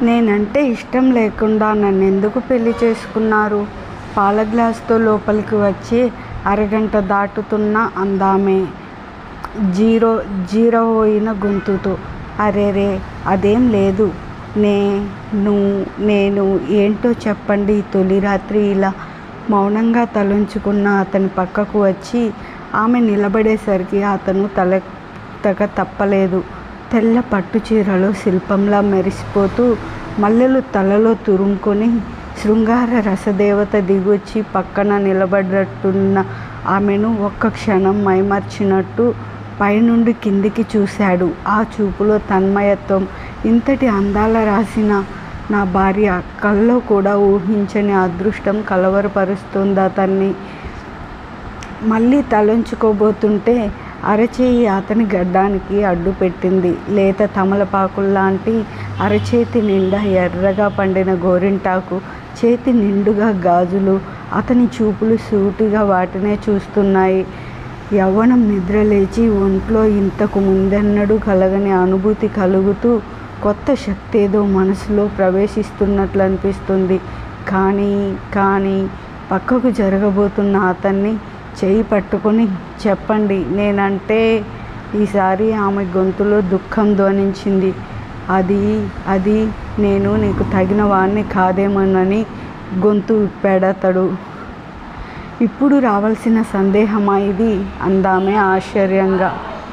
నేనంటే ఇష్టం లేకుండా నన్నెందుకు పెళ్లి చేసుకున్నారు పాల గ్లాసుతో లోపలికి వచ్చి అరగంట దాటుతున్నా అందామె జీరో జీరవోయిన గొంతుతో అరెరే అదేం లేదు నేను నేను ఏంటో చెప్పండి తొలి రాత్రి ఇలా మౌనంగా తలంచుకున్న అతని పక్కకు వచ్చి ఆమె నిలబడేసరికి అతను తల తగ తప్పలేదు తెల్ల పట్టు చీరలో శిల్పంలా మెరిసిపోతూ మల్లెలు తలలో తురుముకొని శృంగార రసదేవత దిగొచ్చి పక్కన నిలబడ్డట్టున్న ఆమెను ఒక్క క్షణం మైమర్చినట్టు పైనుండి కిందికి చూశాడు ఆ చూపులో తన్మయత్వం ఇంతటి అందాల రాసిన నా భార్య కల్లో కూడా ఊహించని అదృష్టం కలవరపరుస్తుంది అతన్ని మళ్ళీ తలంచుకోబోతుంటే అరచేయి అతని గడ్డానికి అడ్డు పెట్టింది లేత తమలపాకుల్లాంటి అరచేతి నిండా ఎర్రగా పండిన గోరింటాకు చేతి నిండుగా గాజులు అతని చూపులు సూటిగా వాటినే చూస్తున్నాయి యవ్వనం నిద్రలేచి ఒంట్లో ఇంతకు ముందెన్నడూ కలగని అనుభూతి కలుగుతూ కొత్త శక్తి ఏదో మనసులో ప్రవేశిస్తున్నట్లు అనిపిస్తుంది కానీ కానీ పక్కకు జరగబోతున్న అతన్ని చేయి పట్టుకొని చెప్పండి నేనంటే ఈసారి ఆమె గొంతులో దుఃఖం ధ్వనించింది అది అది నేను నీకు తగిన వాణ్ణి కాదేమోనని గొంతు విప్పాడతడు ఇప్పుడు రావాల్సిన సందేహమా ఇది అందామే ఆశ్చర్యంగా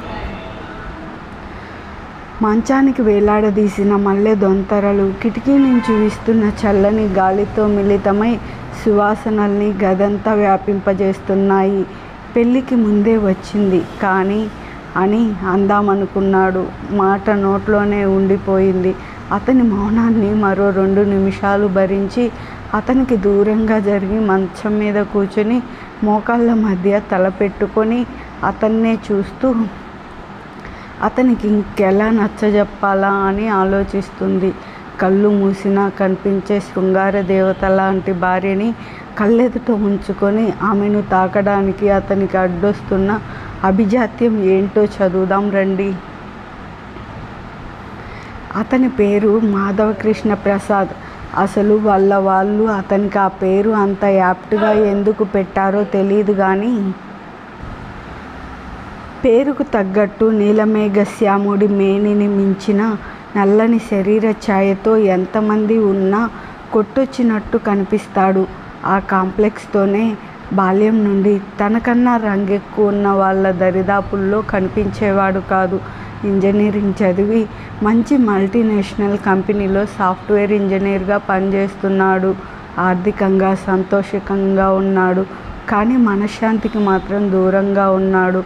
మంచానికి వేలాడదీసిన మల్లె దొంతరలు కిటికీ నుంచి వీస్తున్న చల్లని గాలితో మిళితమై సువాసనల్ని గదంతా వ్యాపింపజేస్తున్నాయి పెళ్ళికి ముందే వచ్చింది కానీ అని అందామనుకున్నాడు మాట నోట్లోనే ఉండిపోయింది అతని మౌనాన్ని మరో రెండు నిమిషాలు భరించి అతనికి దూరంగా జరిగి మంచం మీద కూర్చొని మోకాళ్ళ మధ్య తల పెట్టుకొని అతన్నే చూస్తూ అతనికి ఇంకెలా నచ్చజెప్పాలా అని ఆలోచిస్తుంది కళ్ళు మూసినా కనిపించే శృంగార దేవత లాంటి భార్యని కళ్ళెదుట ఉంచుకొని ఆమెను తాకడానికి అతనికి అడ్డొస్తున్న అభిజాత్యం ఏంటో చదువుదాం రండి అతని పేరు మాధవకృష్ణ ప్రసాద్ అసలు వాళ్ళ వాళ్ళు అతనికి ఆ పేరు అంత యాప్ట్గా ఎందుకు పెట్టారో తెలియదు కానీ పేరుకు తగ్గట్టు నీలమేఘ శ్యాముడి మేనిని మించిన నల్లని శరీర ఛాయతో ఎంతమంది ఉన్నా కొట్టొచ్చినట్టు కనిపిస్తాడు ఆ కాంప్లెక్స్తోనే బాల్యం నుండి తనకన్నా రంగెక్కువ ఉన్న వాళ్ళ దరిదాపుల్లో కనిపించేవాడు కాదు ఇంజనీరింగ్ చదివి మంచి మల్టీనేషనల్ కంపెనీలో సాఫ్ట్వేర్ ఇంజనీర్గా పనిచేస్తున్నాడు ఆర్థికంగా సంతోషకంగా ఉన్నాడు కానీ మనశ్శాంతికి మాత్రం దూరంగా ఉన్నాడు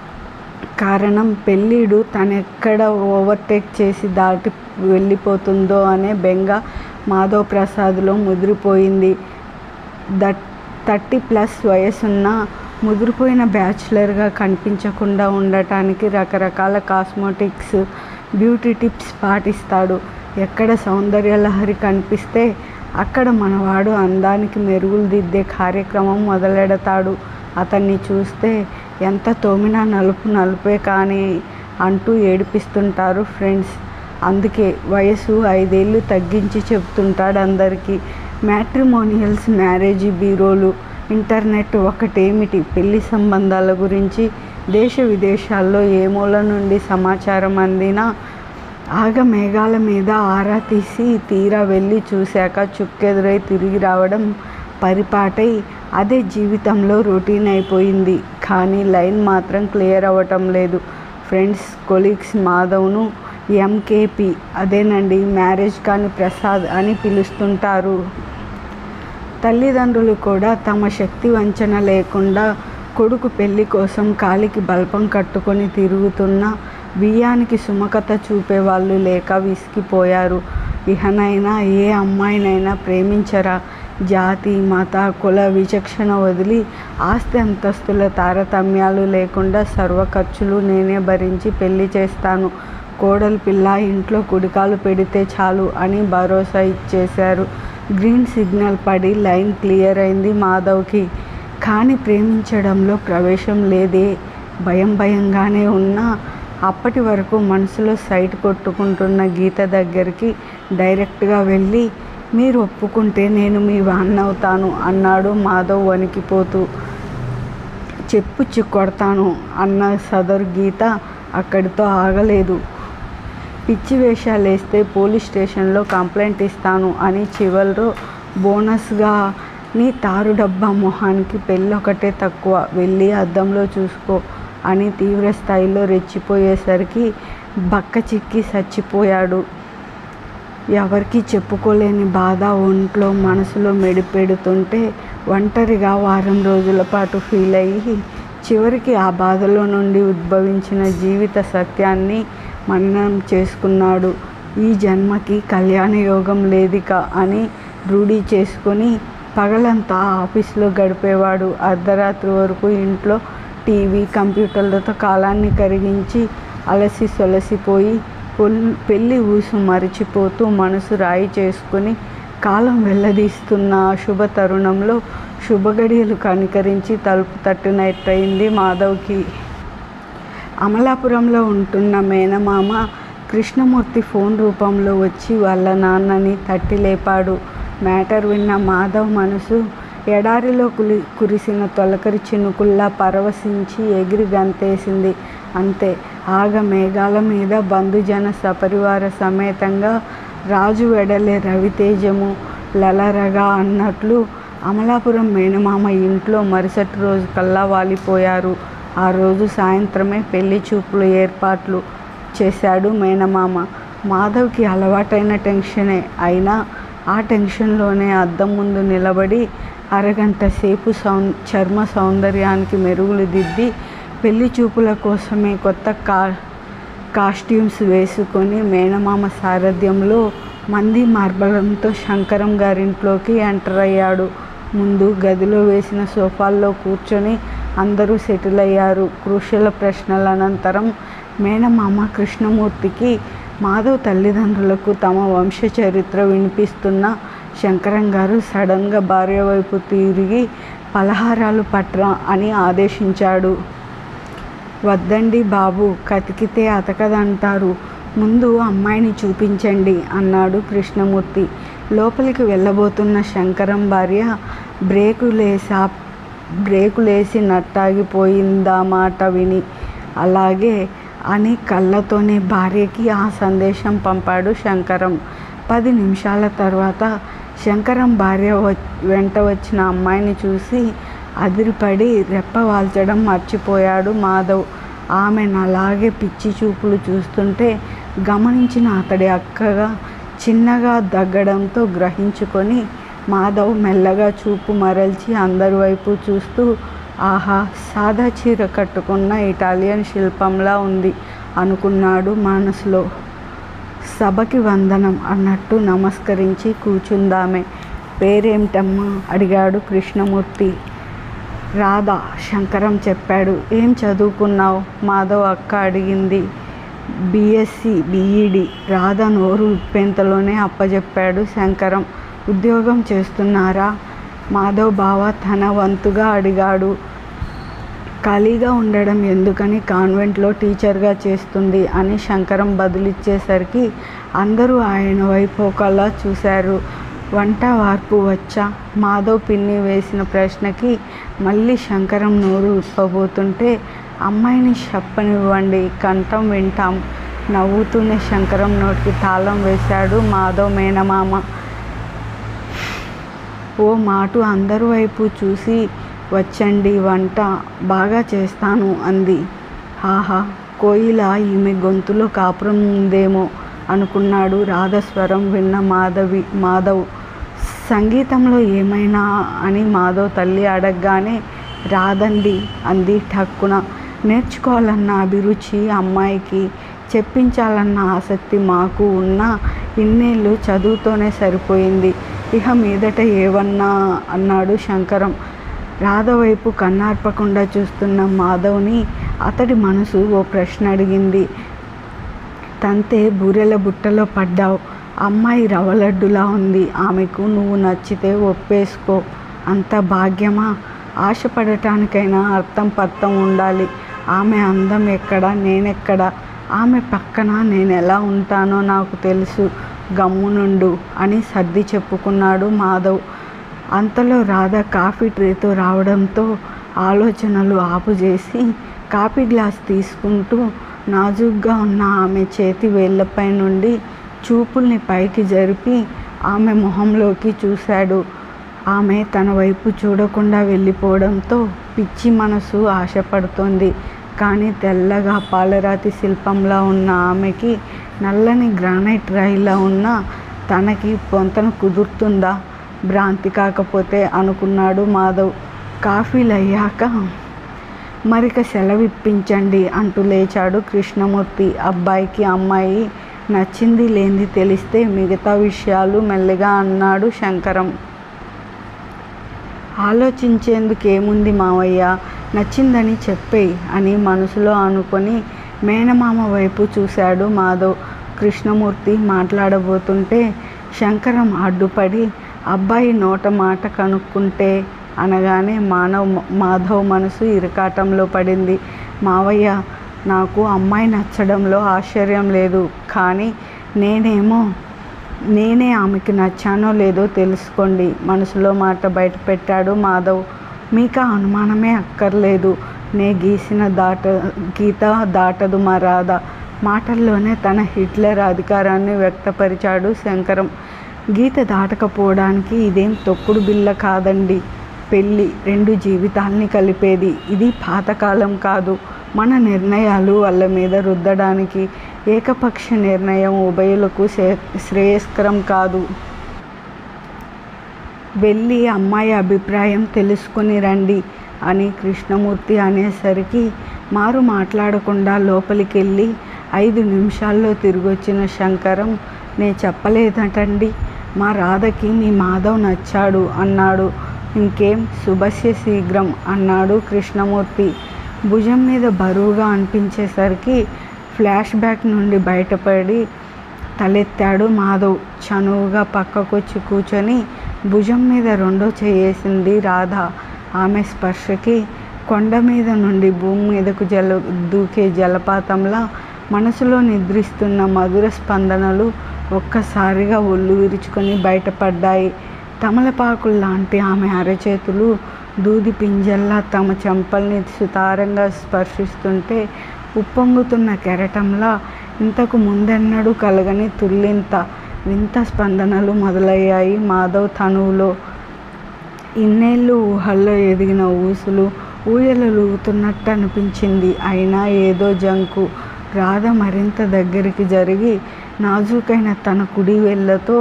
కారణం పెళ్ళిడు తనెక్కడ ఓవర్టేక్ చేసి దాటి వెళ్ళిపోతుందో అనే బెంగ మాధవ్ ప్రసాద్లో ముదిరిపోయింది దట్ థర్టీ ప్లస్ వయసున్న ముదిరిపోయిన బ్యాచులర్గా కనిపించకుండా ఉండటానికి రకరకాల కాస్మోటిక్స్ బ్యూటీ టిప్స్ పాటిస్తాడు ఎక్కడ సౌందర్య లహరి కనిపిస్తే అక్కడ మనవాడు అందానికి మెరుగులు దిద్దే కార్యక్రమం మొదలెడతాడు అతన్ని చూస్తే ఎంత తోమినా నలుపు నలుపే కానీ అంటూ ఏడిపిస్తుంటారు ఫ్రెండ్స్ అందుకే వయసు ఐదేళ్ళు తగ్గించి చెప్తుంటాడు అందరికీ మ్యాట్రిమోనియల్స్ మ్యారేజీ బ్యూరోలు ఇంటర్నెట్ ఒకటేమిటి పెళ్లి సంబంధాల గురించి దేశ విదేశాల్లో ఏ మూల నుండి సమాచారం అందినా ఆగ మేఘాల మీద ఆరా తీసి తీరా వెళ్ళి చూశాక చుక్కెదురై తిరిగి రావడం పరిపాటై అదే జీవితంలో రొటీన్ అయిపోయింది కానీ లైన్ మాత్రం క్లియర్ అవ్వటం లేదు ఫ్రెండ్స్ కొలీగ్స్ మాధవ్ను ఎంకేపి అదేనండి మ్యారేజ్ కాని ప్రసాద్ అని పిలుస్తుంటారు తల్లిదండ్రులు కూడా తమ శక్తి వంచన లేకుండా కొడుకు పెళ్లి కోసం కాలికి బల్పం కట్టుకొని తిరుగుతున్న బియ్యానికి సుమకత చూపే వాళ్ళు లేక విసిగిపోయారు ఇహనైనా ఏ అమ్మాయినైనా ప్రేమించరా జాతి మత కుల విచక్షణ వదిలి ఆస్తి అంతస్తుల తారతమ్యాలు లేకుండా సర్వ ఖర్చులు నేనే భరించి పెళ్లి చేస్తాను కోడలి పిల్ల ఇంట్లో కుడికాలు పెడితే చాలు అని భరోసా ఇచ్చేశారు గ్రీన్ సిగ్నల్ పడి లైన్ క్లియర్ అయింది మాధవ్కి కానీ ప్రేమించడంలో ప్రవేశం లేదే భయం భయంగానే ఉన్నా అప్పటి వరకు మనసులో సైట్ కొట్టుకుంటున్న గీత దగ్గరికి డైరెక్ట్గా వెళ్ళి మీరు ఒప్పుకుంటే నేను మీ వాన్నవుతాను అన్నాడు మాధవ్ వణికిపోతూ చెప్పుచ్చి కొడతాను అన్న సదరు గీత అక్కడితో ఆగలేదు పిచ్చి వేషాలు వేస్తే పోలీస్ స్టేషన్లో కంప్లైంట్ ఇస్తాను అని చివరిలో బోనస్గా నీ తారు డబ్బా మొహానికి పెళ్ళొకటే తక్కువ వెళ్ళి అద్దంలో చూసుకో అని తీవ్ర స్థాయిలో రెచ్చిపోయేసరికి బక్క చిక్కి చచ్చిపోయాడు ఎవరికి చెప్పుకోలేని బాధ ఒంట్లో మనసులో మెడిపెడుతుంటే ఒంటరిగా వారం రోజుల పాటు ఫీల్ అయ్యి చివరికి ఆ బాధలో నుండి ఉద్భవించిన జీవిత సత్యాన్ని మననం చేసుకున్నాడు ఈ జన్మకి కళ్యాణ యోగం లేదిక అని రూఢీ చేసుకొని పగలంతా ఆఫీస్లో గడిపేవాడు అర్ధరాత్రి వరకు ఇంట్లో టీవీ కంప్యూటర్లతో కాలాన్ని కరిగించి అలసి సొలసిపోయి పెళ్ళి ఊసు మరిచిపోతూ మనసు రాయి చేసుకుని కాలం వెళ్ళదీస్తున్న ఆ శుభ తరుణంలో శుభగడియలు కనికరించి తలుపు తట్టినట్టయింది మాధవ్కి అమలాపురంలో ఉంటున్న మేనమామ కృష్ణమూర్తి ఫోన్ రూపంలో వచ్చి వాళ్ళ నాన్నని తట్టి లేపాడు మ్యాటర్ విన్న మాధవ్ మనసు ఎడారిలో కులి కురిసిన తొలకరి చినుకుల్లా పరవశించి ఎగిరి గంతేసింది అంతే ఆగ మేఘాల మీద బంధుజన సపరివార సమేతంగా రాజు వెడలే రవితేజము లలరగా అన్నట్లు అమలాపురం మేనమామ ఇంట్లో మరుసటి రోజు కల్లా వాలిపోయారు ఆ రోజు సాయంత్రమే పెళ్లి చూపులు ఏర్పాట్లు చేశాడు మేనమామ మాధవ్కి అలవాటైన టెన్షనే అయినా ఆ టెన్షన్లోనే అద్దం ముందు నిలబడి అరగంట సేపు సౌ చర్మ సౌందర్యానికి మెరుగులు దిద్ది పెళ్లి చూపుల కోసమే కొత్త కా కాస్ట్యూమ్స్ వేసుకొని మేనమామ సారథ్యంలో మంది మార్బలంతో శంకరం గారింట్లోకి ఎంటర్ అయ్యాడు ముందు గదిలో వేసిన సోఫాల్లో కూర్చొని అందరూ సెటిల్ అయ్యారు క్రూషల ప్రశ్నల అనంతరం మేనమామ కృష్ణమూర్తికి మాధవ్ తల్లిదండ్రులకు తమ వంశ చరిత్ర వినిపిస్తున్న శంకరం గారు సడన్గా భార్య వైపు తిరిగి పలహారాలు పట్రా అని ఆదేశించాడు వద్దండి బాబు కతికితే అతకదంటారు ముందు అమ్మాయిని చూపించండి అన్నాడు కృష్ణమూర్తి లోపలికి వెళ్ళబోతున్న శంకరం భార్య బ్రేకులేసా బ్రేకులేసి నట్టాగిపోయిందా మాట విని అలాగే అని కళ్ళతోనే భార్యకి ఆ సందేశం పంపాడు శంకరం పది నిమిషాల తర్వాత శంకరం భార్య వెంట వచ్చిన అమ్మాయిని చూసి అదిరిపడి రెప్పవాల్చడం మర్చిపోయాడు మాధవ్ ఆమెను అలాగే పిచ్చి చూపులు చూస్తుంటే గమనించిన అతడి అక్కగా చిన్నగా దగ్గడంతో గ్రహించుకొని మాధవ్ మెల్లగా చూపు మరల్చి అందరి వైపు చూస్తూ ఆహా సాదా చీర కట్టుకున్న ఇటాలియన్ శిల్పంలా ఉంది అనుకున్నాడు మనసులో సభకి వందనం అన్నట్టు నమస్కరించి కూర్చుందామే పేరేమిటమ్మా అడిగాడు కృష్ణమూర్తి రాధా శంకరం చెప్పాడు ఏం చదువుకున్నావు మాధవ్ అక్క అడిగింది బీఎస్సీ బీఈడి రాధ నోరు ఉప్పెంతలోనే అప్పచెప్పాడు శంకరం ఉద్యోగం చేస్తున్నారా మాధవ్ బావ తన వంతుగా అడిగాడు ఖాళీగా ఉండడం ఎందుకని కాన్వెంట్లో టీచర్గా చేస్తుంది అని శంకరం బదులిచ్చేసరికి అందరూ ఆయన వైపు ఒకలా చూశారు వంట వార్పు వచ్చా మాధవ్ పిన్ని వేసిన ప్రశ్నకి మళ్ళీ శంకరం నోరు ఉప్పబోతుంటే అమ్మాయిని చెప్పనివ్వండి కంఠం వింటాం నవ్వుతూనే శంకరం నోటికి తాళం వేశాడు మాధవ్ మేనమామ ఓ మాటు అందరి వైపు చూసి వచ్చండి వంట బాగా చేస్తాను అంది ఆహా కోయిల ఈమె గొంతులో కాపురం ఉందేమో అనుకున్నాడు రాధస్వరం విన్న మాధవి మాధవ్ సంగీతంలో ఏమైనా అని మాధవ్ తల్లి అడగగానే రాదండి అంది ఠక్కున నేర్చుకోవాలన్న అభిరుచి అమ్మాయికి చెప్పించాలన్న ఆసక్తి మాకు ఉన్న ఇన్నేళ్ళు చదువుతోనే సరిపోయింది ఇక మీదట ఏవన్నా అన్నాడు శంకరం రాధ వైపు కన్నార్పకుండా చూస్తున్న మాధవ్ని అతడి మనసు ఓ ప్రశ్న అడిగింది తంతే బూరెల బుట్టలో పడ్డావు అమ్మాయి రవలడ్డులా ఉంది ఆమెకు నువ్వు నచ్చితే ఒప్పేసుకో అంత భాగ్యమా ఆశపడటానికైనా అర్థం పర్థం ఉండాలి ఆమె అందం ఎక్కడ నేనెక్కడ ఆమె పక్కన నేను ఎలా ఉంటానో నాకు తెలుసు గమ్మునుండు అని సర్ది చెప్పుకున్నాడు మాధవ్ అంతలో రాధ కాఫీ ట్రేతో రావడంతో ఆలోచనలు ఆపుచేసి కాఫీ గ్లాస్ తీసుకుంటూ నాజుగ్గా ఉన్న ఆమె చేతి వేళ్ళపై నుండి చూపుల్ని పైకి జరిపి ఆమె మొహంలోకి చూశాడు ఆమె తన వైపు చూడకుండా వెళ్ళిపోవడంతో పిచ్చి మనసు ఆశపడుతోంది కానీ తెల్లగా పాలరాతి శిల్పంలా ఉన్న ఆమెకి నల్లని గ్రానైట్ రాయిలా ఉన్న తనకి పొంతన కుదురుతుందా భ్రాంతి కాకపోతే అనుకున్నాడు మాధవ్ కాఫీలు అయ్యాక మరిక సెలవిప్పించండి అంటూ లేచాడు కృష్ణమూర్తి అబ్బాయికి అమ్మాయి నచ్చింది లేనిది తెలిస్తే మిగతా విషయాలు మెల్లగా అన్నాడు శంకరం ఆలోచించేందుకు ఏముంది మావయ్య నచ్చిందని చెప్పేయి అని మనసులో అనుకొని మేనమామ వైపు చూశాడు మాధవ్ కృష్ణమూర్తి మాట్లాడబోతుంటే శంకరం అడ్డుపడి అబ్బాయి నోట మాట కనుక్కుంటే అనగానే మానవ్ మాధవ్ మనసు ఇరకాటంలో పడింది మావయ్య నాకు అమ్మాయి నచ్చడంలో ఆశ్చర్యం లేదు కానీ నేనేమో నేనే ఆమెకి నచ్చానో లేదో తెలుసుకోండి మనసులో మాట బయట పెట్టాడు మాధవ్ మీకు ఆ అనుమానమే అక్కర్లేదు నే గీసిన దాట గీత దాటదు మా రాధ మాటల్లోనే తన హిట్లర్ అధికారాన్ని వ్యక్తపరిచాడు శంకరం గీత దాటకపోవడానికి ఇదేం తొక్కుడు బిల్ల కాదండి పెళ్ళి రెండు జీవితాల్ని కలిపేది ఇది పాతకాలం కాదు మన నిర్ణయాలు వాళ్ళ మీద రుద్దడానికి ఏకపక్ష నిర్ణయం ఉభయులకు శ్రేయస్కరం కాదు వెళ్ళి అమ్మాయి అభిప్రాయం తెలుసుకుని రండి అని కృష్ణమూర్తి అనేసరికి మారు మాట్లాడకుండా లోపలికి వెళ్ళి ఐదు నిమిషాల్లో తిరిగొచ్చిన శంకరం నే చెప్పలేదటండి మా రాధకి మీ మాధవ్ నచ్చాడు అన్నాడు ఇంకేం శుభస్య శీఘ్రం అన్నాడు కృష్ణమూర్తి భుజం మీద బరువుగా అనిపించేసరికి ఫ్లాష్ బ్యాక్ నుండి బయటపడి తలెత్తాడు మాధవ్ చనువుగా పక్కకొచ్చి కూర్చొని భుజం మీద రెండో చేయేసింది రాధ ఆమె స్పర్శకి కొండ మీద నుండి భూమి మీదకు జల దూకే జలపాతంలా మనసులో నిద్రిస్తున్న మధుర స్పందనలు ఒక్కసారిగా ఒళ్ళు విరుచుకొని బయటపడ్డాయి తమలపాకుల్లాంటి ఆమె అరచేతులు దూది పింజల్లా తమ చెంపల్ని సుతారంగా స్పర్శిస్తుంటే ఉప్పొంగుతున్న కెరటంలా ఇంతకు ముందెన్నడూ కలగని తుల్లింత వింత స్పందనలు మొదలయ్యాయి మాధవ్ తనువులో ఇన్నేళ్ళు ఊహల్లో ఎదిగిన ఊసులు ఊయలలుగుతున్నట్టు అనిపించింది అయినా ఏదో జంకు రాధ మరింత దగ్గరికి జరిగి నాజూకైన తన కుడి వేళ్ళతో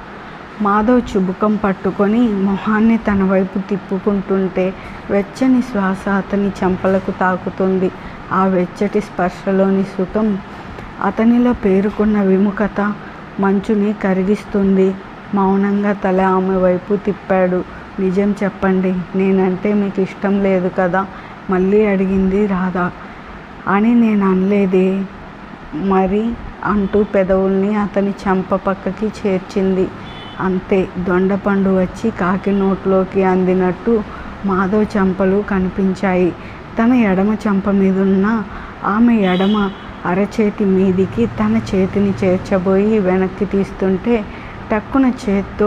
మాధవ్ చుబుకం పట్టుకొని మొహాన్ని తన వైపు తిప్పుకుంటుంటే వెచ్చని శ్వాస అతని చెంపలకు తాకుతుంది ఆ వెచ్చటి స్పర్శలోని సుఖం అతనిలో పేరుకున్న విముఖత మంచుని కరిగిస్తుంది మౌనంగా తల ఆమె వైపు తిప్పాడు నిజం చెప్పండి నేనంటే మీకు ఇష్టం లేదు కదా మళ్ళీ అడిగింది రాధా అని నేను అనలేదే మరి అంటూ పెదవుల్ని అతని చెంప పక్కకి చేర్చింది అంతే దొండపండు వచ్చి కాకి నోట్లోకి అందినట్టు మాధవ్ చెంపలు కనిపించాయి తన ఎడమ చెంప మీదున్న ఆమె ఎడమ అరచేతి మీదికి తన చేతిని చేర్చబోయి వెనక్కి తీస్తుంటే టక్కున చేత్తో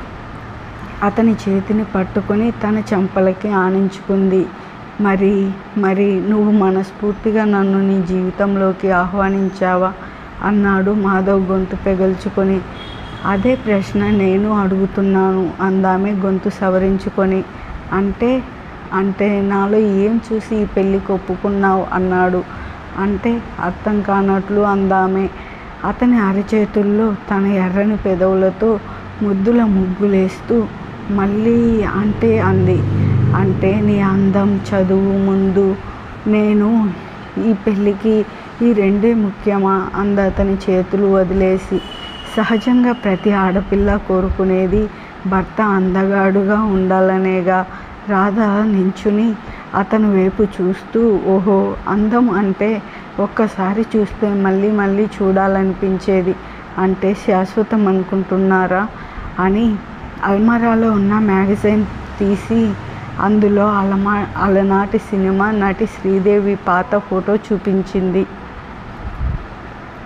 అతని చేతిని పట్టుకొని తన చెంపలకి ఆనించుకుంది మరి మరి నువ్వు మనస్ఫూర్తిగా నన్ను నీ జీవితంలోకి ఆహ్వానించావా అన్నాడు మాధవ్ గొంతు పెగల్చుకొని అదే ప్రశ్న నేను అడుగుతున్నాను అందామె గొంతు సవరించుకొని అంటే అంటే నాలో ఏం చూసి ఈ పెళ్ళికి ఒప్పుకున్నావు అన్నాడు అంటే అర్థం కానట్లు అందామె అతని అరచేతుల్లో తన ఎర్రని పెదవులతో ముద్దుల ముగ్గులేస్తూ మళ్ళీ అంటే అంది అంటే నీ అందం చదువు ముందు నేను ఈ పెళ్ళికి ఈ రెండే ముఖ్యమా అంది అతని చేతులు వదిలేసి సహజంగా ప్రతి ఆడపిల్ల కోరుకునేది భర్త అందగాడుగా ఉండాలనేగా రాధ నించుని అతని వైపు చూస్తూ ఓహో అందం అంటే ఒక్కసారి చూస్తే మళ్ళీ మళ్ళీ చూడాలనిపించేది అంటే శాశ్వతం అనుకుంటున్నారా అని అల్మారాలో ఉన్న మ్యాగజైన్ తీసి అందులో అలమా అలనాటి సినిమా నటి శ్రీదేవి పాత ఫోటో చూపించింది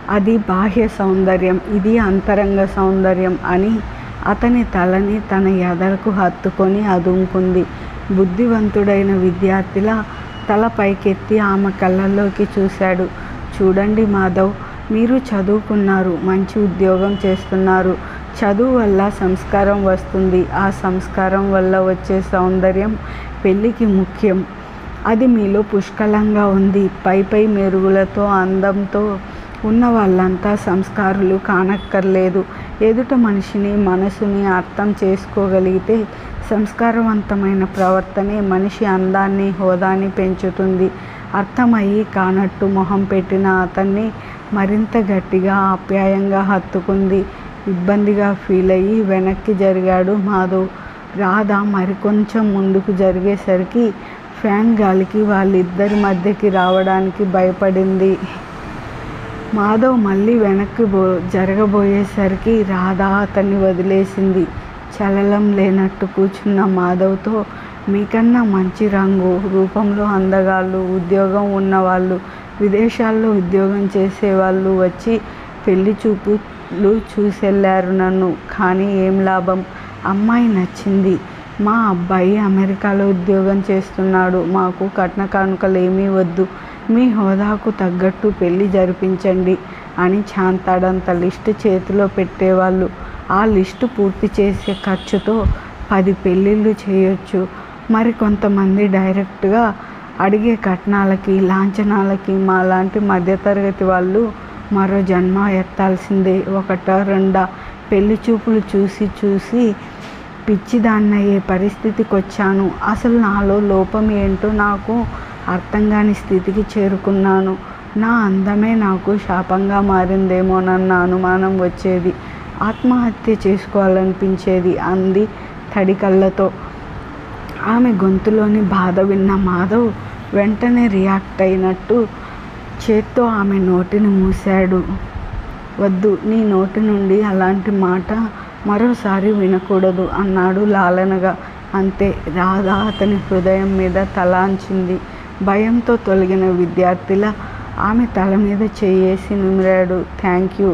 అది బాహ్య సౌందర్యం ఇది అంతరంగ సౌందర్యం అని అతని తలని తన ఎదలకు హత్తుకొని అదుముకుంది బుద్ధివంతుడైన విద్యార్థిలా తల పైకెత్తి ఆమె కళ్ళల్లోకి చూశాడు చూడండి మాధవ్ మీరు చదువుకున్నారు మంచి ఉద్యోగం చేస్తున్నారు చదువు వల్ల సంస్కారం వస్తుంది ఆ సంస్కారం వల్ల వచ్చే సౌందర్యం పెళ్ళికి ముఖ్యం అది మీలో పుష్కలంగా ఉంది పై పై మెరుగులతో అందంతో ఉన్న వాళ్ళంతా సంస్కారులు కానక్కర్లేదు ఎదుట మనిషిని మనసుని అర్థం చేసుకోగలిగితే సంస్కారవంతమైన ప్రవర్తనే మనిషి అందాన్ని హోదాని పెంచుతుంది అర్థమయ్యి కానట్టు మొహం పెట్టిన అతన్ని మరింత గట్టిగా ఆప్యాయంగా హత్తుకుంది ఇబ్బందిగా ఫీల్ అయ్యి వెనక్కి జరిగాడు మాధవ్ రాధ మరికొంచెం ముందుకు జరిగేసరికి ఫ్యాన్ గాలికి వాళ్ళిద్దరి మధ్యకి రావడానికి భయపడింది మాధవ్ మళ్ళీ వెనక్కి బో జరగబోయేసరికి రాధ అతన్ని వదిలేసింది చలనం లేనట్టు కూర్చున్న మాధవ్తో మీకన్నా మంచి రంగు రూపంలో అందగాళ్ళు ఉద్యోగం ఉన్నవాళ్ళు విదేశాల్లో ఉద్యోగం చేసేవాళ్ళు వచ్చి పెళ్లి చూపులు చూసెళ్ళారు నన్ను కానీ ఏం లాభం అమ్మాయి నచ్చింది మా అబ్బాయి అమెరికాలో ఉద్యోగం చేస్తున్నాడు మాకు కట్న కానుకలు ఏమీ వద్దు మీ హోదాకు తగ్గట్టు పెళ్లి జరిపించండి అని చాంతాడంత లిస్టు చేతిలో పెట్టేవాళ్ళు ఆ లిస్టు పూర్తి చేసే ఖర్చుతో పది పెళ్ళిళ్ళు చేయొచ్చు మరి కొంతమంది డైరెక్ట్గా అడిగే కట్నాలకి లాంఛనాలకి మాలాంటి మధ్యతరగతి వాళ్ళు మరో జన్మ ఎత్తాల్సిందే ఒకట రెండా పెళ్లి చూపులు చూసి చూసి పిచ్చిదాన్నయ్యే పరిస్థితికి వచ్చాను అసలు నాలో లోపం ఏంటో నాకు అర్థం కాని స్థితికి చేరుకున్నాను నా అందమే నాకు శాపంగా మారిందేమోనన్న అనుమానం వచ్చేది ఆత్మహత్య చేసుకోవాలనిపించేది అంది తడి కళ్ళతో ఆమె గొంతులోని బాధ విన్న మాధవ్ వెంటనే రియాక్ట్ అయినట్టు చేత్తో ఆమె నోటిని మూశాడు వద్దు నీ నోటి నుండి అలాంటి మాట మరోసారి వినకూడదు అన్నాడు లాలనగా అంతే రాధ అతని హృదయం మీద తలాంచింది భయంతో తొలగిన విద్యార్థిలా ఆమె తల మీద చేయేసి నిమిరాడు థ్యాంక్ యూ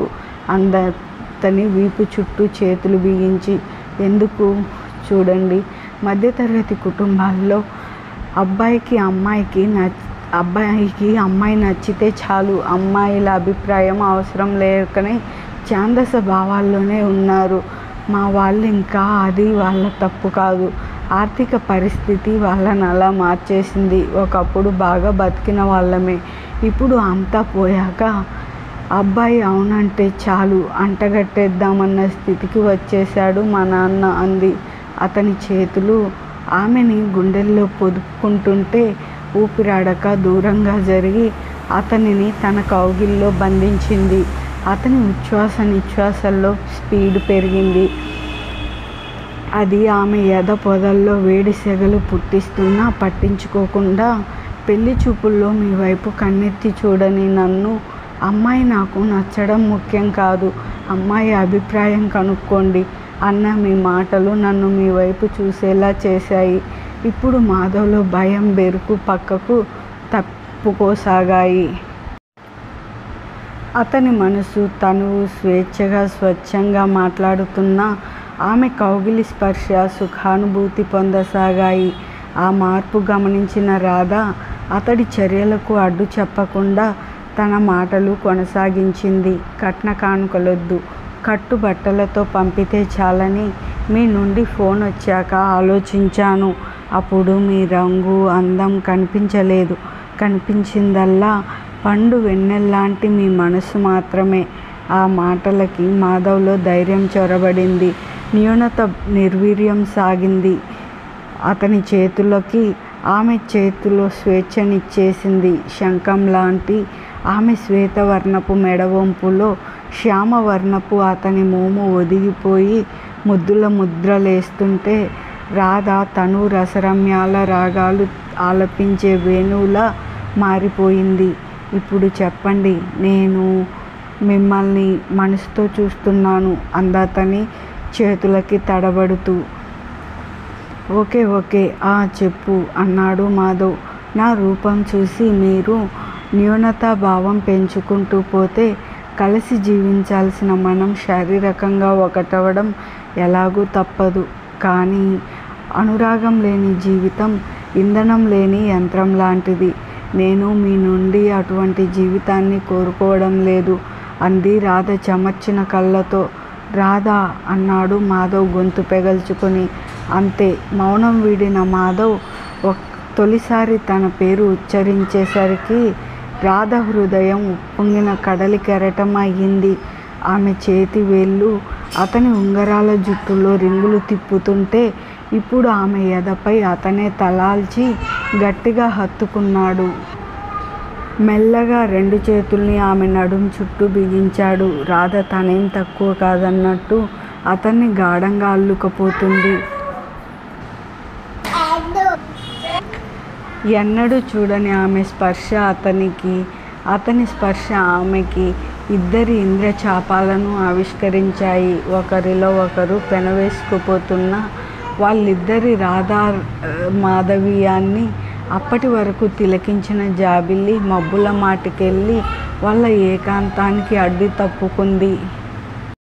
అందతని వీపు చుట్టూ చేతులు బిగించి ఎందుకు చూడండి మధ్యతరగతి కుటుంబాల్లో అబ్బాయికి అమ్మాయికి నచ్ అబ్బాయికి అమ్మాయి నచ్చితే చాలు అమ్మాయిల అభిప్రాయం అవసరం లేకనే ఛాందస భావాల్లోనే ఉన్నారు మా వాళ్ళు ఇంకా అది వాళ్ళ తప్పు కాదు ఆర్థిక పరిస్థితి వాళ్ళని అలా మార్చేసింది ఒకప్పుడు బాగా బతికిన వాళ్ళమే ఇప్పుడు అంతా పోయాక అబ్బాయి అవునంటే చాలు అంటగట్టేద్దామన్న స్థితికి వచ్చేశాడు మా నాన్న అంది అతని చేతులు ఆమెని గుండెల్లో పొదుపుకుంటుంటే ఊపిరాడక దూరంగా జరిగి అతనిని తన కౌగిల్లో బంధించింది అతని ఉచ్ఛ్వాస నిశ్వాసల్లో స్పీడ్ పెరిగింది అది ఆమె ఎద పొదల్లో వేడి సెగలు పుట్టిస్తున్నా పట్టించుకోకుండా పెళ్లి చూపుల్లో మీ వైపు కన్నెత్తి చూడని నన్ను అమ్మాయి నాకు నచ్చడం ముఖ్యం కాదు అమ్మాయి అభిప్రాయం కనుక్కోండి అన్న మీ మాటలు నన్ను మీ వైపు చూసేలా చేశాయి ఇప్పుడు మాధవ్లో భయం బెరుకు పక్కకు తప్పుకోసాగాయి అతని మనసు తనువు స్వేచ్ఛగా స్వచ్ఛంగా మాట్లాడుతున్న ఆమె కౌగిలి స్పర్శ సుఖానుభూతి పొందసాగాయి ఆ మార్పు గమనించిన రాధ అతడి చర్యలకు అడ్డు చెప్పకుండా తన మాటలు కొనసాగించింది కట్న కానుకలొద్దు కట్టుబట్టలతో పంపితే చాలని మీ నుండి ఫోన్ వచ్చాక ఆలోచించాను అప్పుడు మీ రంగు అందం కనిపించలేదు కనిపించిందల్లా పండు వెన్నెల్లాంటి మీ మనసు మాత్రమే ఆ మాటలకి మాధవ్లో ధైర్యం చొరబడింది న్యూనత నిర్వీర్యం సాగింది అతని చేతులకి ఆమె చేతిలో స్వేచ్ఛనిచ్చేసింది శంఖం లాంటి ఆమె శ్వేతవర్ణపు మెడవంపులో శ్యామవర్ణపు అతని మోము ఒదిగిపోయి ముద్దుల ముద్రలేస్తుంటే రాధ తను రసరమ్యాల రాగాలు ఆలపించే వేణువులా మారిపోయింది ఇప్పుడు చెప్పండి నేను మిమ్మల్ని మనసుతో చూస్తున్నాను అందతని చేతులకి తడబడుతూ ఓకే ఓకే ఆ చెప్పు అన్నాడు మాధవ్ నా రూపం చూసి మీరు న్యూనతా భావం పెంచుకుంటూ పోతే కలిసి జీవించాల్సిన మనం శారీరకంగా ఒకటవడం ఎలాగూ తప్పదు కానీ అనురాగం లేని జీవితం ఇంధనం లేని యంత్రం లాంటిది నేను మీ నుండి అటువంటి జీవితాన్ని కోరుకోవడం లేదు అంది రాధ చెమర్చిన కళ్ళతో రాధా అన్నాడు మాధవ్ గొంతు పెగల్చుకొని అంతే మౌనం వీడిన మాధవ్ ఒక్ తొలిసారి తన పేరు ఉచ్చరించేసరికి రాధ హృదయం ఉప్పొంగిన కడలి కెరటం అయ్యింది ఆమె చేతి వేళ్ళు అతని ఉంగరాల జుట్టులో రింగులు తిప్పుతుంటే ఇప్పుడు ఆమె ఎదపై అతనే తలాల్చి గట్టిగా హత్తుకున్నాడు మెల్లగా రెండు చేతుల్ని ఆమె నడుం చుట్టూ బిగించాడు రాధ తనేం తక్కువ కాదన్నట్టు అతన్ని గాఢంగా అల్లుకపోతుంది ఎన్నడూ చూడని ఆమె స్పర్శ అతనికి అతని స్పర్శ ఆమెకి ఇద్దరి ఇంద్రచాపాలను ఆవిష్కరించాయి ఒకరిలో ఒకరు పెనవేసుకుపోతున్న వాళ్ళిద్దరి రాధా ఆ, మాధవీయాన్ని అప్పటి వరకు తిలకించిన జాబిల్లి మబ్బుల మాటికెళ్ళి వాళ్ళ ఏకాంతానికి అడ్డు తప్పుకుంది